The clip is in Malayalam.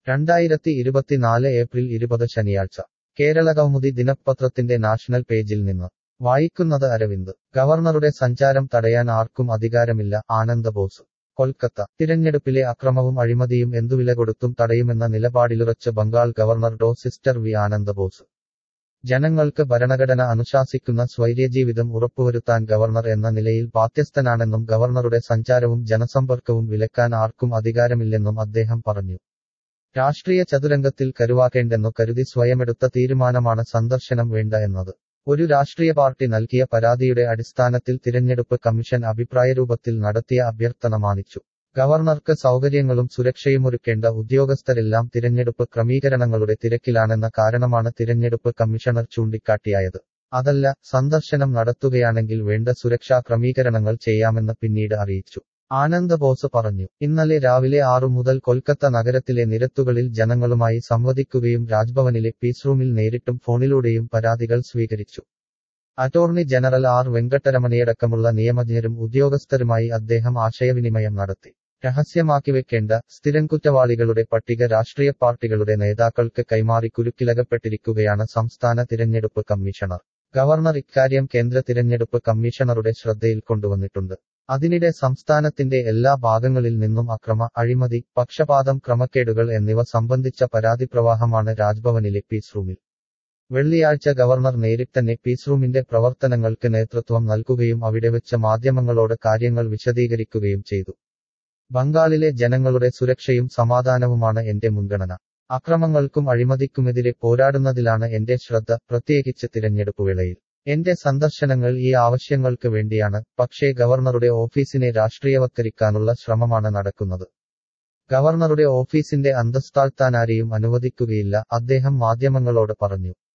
രണ്ടായിരത്തി ഇരുപത്തിനാല് ഏപ്രിൽ ഇരുപത് ശനിയാഴ്ച കേരളകൗമുദി ദിനപത്രത്തിന്റെ നാഷണൽ പേജിൽ നിന്ന് വായിക്കുന്നത് അരവിന്ദ് ഗവർണറുടെ സഞ്ചാരം തടയാൻ ആർക്കും അധികാരമില്ല ആനന്ദബോസ് കൊൽക്കത്ത തിരഞ്ഞെടുപ്പിലെ അക്രമവും അഴിമതിയും എന്തുവില കൊടുത്തും തടയുമെന്ന നിലപാടിലുറച്ച ബംഗാൾ ഗവർണർ ഡോ സിസ്റ്റർ വി ആനന്ദബോസ് ജനങ്ങൾക്ക് ഭരണഘടന അനുശാസിക്കുന്ന സ്വൈര്യജീവിതം ഉറപ്പുവരുത്താൻ ഗവർണർ എന്ന നിലയിൽ ബാധ്യസ്ഥനാണെന്നും ഗവർണറുടെ സഞ്ചാരവും ജനസമ്പർക്കവും വിലക്കാൻ ആർക്കും അധികാരമില്ലെന്നും അദ്ദേഹം പറഞ്ഞു രാഷ്ട്രീയ ചതുരംഗത്തിൽ കരുവാക്കേണ്ടെന്നു കരുതി സ്വയമെടുത്ത തീരുമാനമാണ് സന്ദർശനം വേണ്ട എന്നത് ഒരു രാഷ്ട്രീയ പാർട്ടി നൽകിയ പരാതിയുടെ അടിസ്ഥാനത്തിൽ തിരഞ്ഞെടുപ്പ് കമ്മീഷൻ അഭിപ്രായരൂപത്തിൽ നടത്തിയ അഭ്യർത്ഥന മാനിച്ചു ഗവർണർക്ക് സൗകര്യങ്ങളും സുരക്ഷയുമൊരുക്കേണ്ട ഉദ്യോഗസ്ഥരെല്ലാം തിരഞ്ഞെടുപ്പ് ക്രമീകരണങ്ങളുടെ തിരക്കിലാണെന്ന കാരണമാണ് തിരഞ്ഞെടുപ്പ് കമ്മീഷണർ ചൂണ്ടിക്കാട്ടിയായത് അതല്ല സന്ദർശനം നടത്തുകയാണെങ്കിൽ വേണ്ട സുരക്ഷാ ക്രമീകരണങ്ങൾ ചെയ്യാമെന്ന് പിന്നീട് അറിയിച്ചു ആനന്ദ ബോസ് പറഞ്ഞു ഇന്നലെ രാവിലെ ആറു മുതൽ കൊൽക്കത്ത നഗരത്തിലെ നിരത്തുകളിൽ ജനങ്ങളുമായി സംവദിക്കുകയും രാജ്ഭവനിലെ പീസ് റൂമിൽ നേരിട്ടും ഫോണിലൂടെയും പരാതികൾ സ്വീകരിച്ചു അറ്റോർണി ജനറൽ ആർ വെങ്കട്ടരമണിയടക്കമുള്ള നിയമജ്ഞരും ഉദ്യോഗസ്ഥരുമായി അദ്ദേഹം ആശയവിനിമയം നടത്തി രഹസ്യമാക്കി വെക്കേണ്ട സ്ഥിരം കുറ്റവാളികളുടെ പട്ടിക രാഷ്ട്രീയ പാർട്ടികളുടെ നേതാക്കൾക്ക് കൈമാറി കുരുക്കിലകപ്പെട്ടിരിക്കുകയാണ് സംസ്ഥാന തിരഞ്ഞെടുപ്പ് കമ്മീഷണർ ഗവർണർ ഇക്കാര്യം കേന്ദ്ര തിരഞ്ഞെടുപ്പ് കമ്മീഷണറുടെ ശ്രദ്ധയിൽ കൊണ്ടുവന്നിട്ടുണ്ട് അതിനിടെ സംസ്ഥാനത്തിന്റെ എല്ലാ ഭാഗങ്ങളിൽ നിന്നും അക്രമ അഴിമതി പക്ഷപാതം ക്രമക്കേടുകൾ എന്നിവ സംബന്ധിച്ച പരാതി പ്രവാഹമാണ് രാജ്ഭവനിലെ പീസ് റൂമിൽ വെള്ളിയാഴ്ച ഗവർണർ നേരിട്ടെന്നെ പീസ് റൂമിന്റെ പ്രവർത്തനങ്ങൾക്ക് നേതൃത്വം നൽകുകയും അവിടെ വെച്ച് മാധ്യമങ്ങളോട് കാര്യങ്ങൾ വിശദീകരിക്കുകയും ചെയ്തു ബംഗാളിലെ ജനങ്ങളുടെ സുരക്ഷയും സമാധാനവുമാണ് എന്റെ മുൻഗണന അക്രമങ്ങൾക്കും അഴിമതിക്കുമെതിരെ പോരാടുന്നതിലാണ് എന്റെ ശ്രദ്ധ പ്രത്യേകിച്ച് തിരഞ്ഞെടുപ്പ് വേളയിൽ എന്റെ സന്ദർശനങ്ങൾ ഈ ആവശ്യങ്ങൾക്ക് വേണ്ടിയാണ് പക്ഷേ ഗവർണറുടെ ഓഫീസിനെ രാഷ്ട്രീയവത്കരിക്കാനുള്ള ശ്രമമാണ് നടക്കുന്നത് ഗവർണറുടെ ഓഫീസിന്റെ അന്തസ്താഴ്ത്താനാരെയും അനുവദിക്കുകയില്ല അദ്ദേഹം മാധ്യമങ്ങളോട് പറഞ്ഞു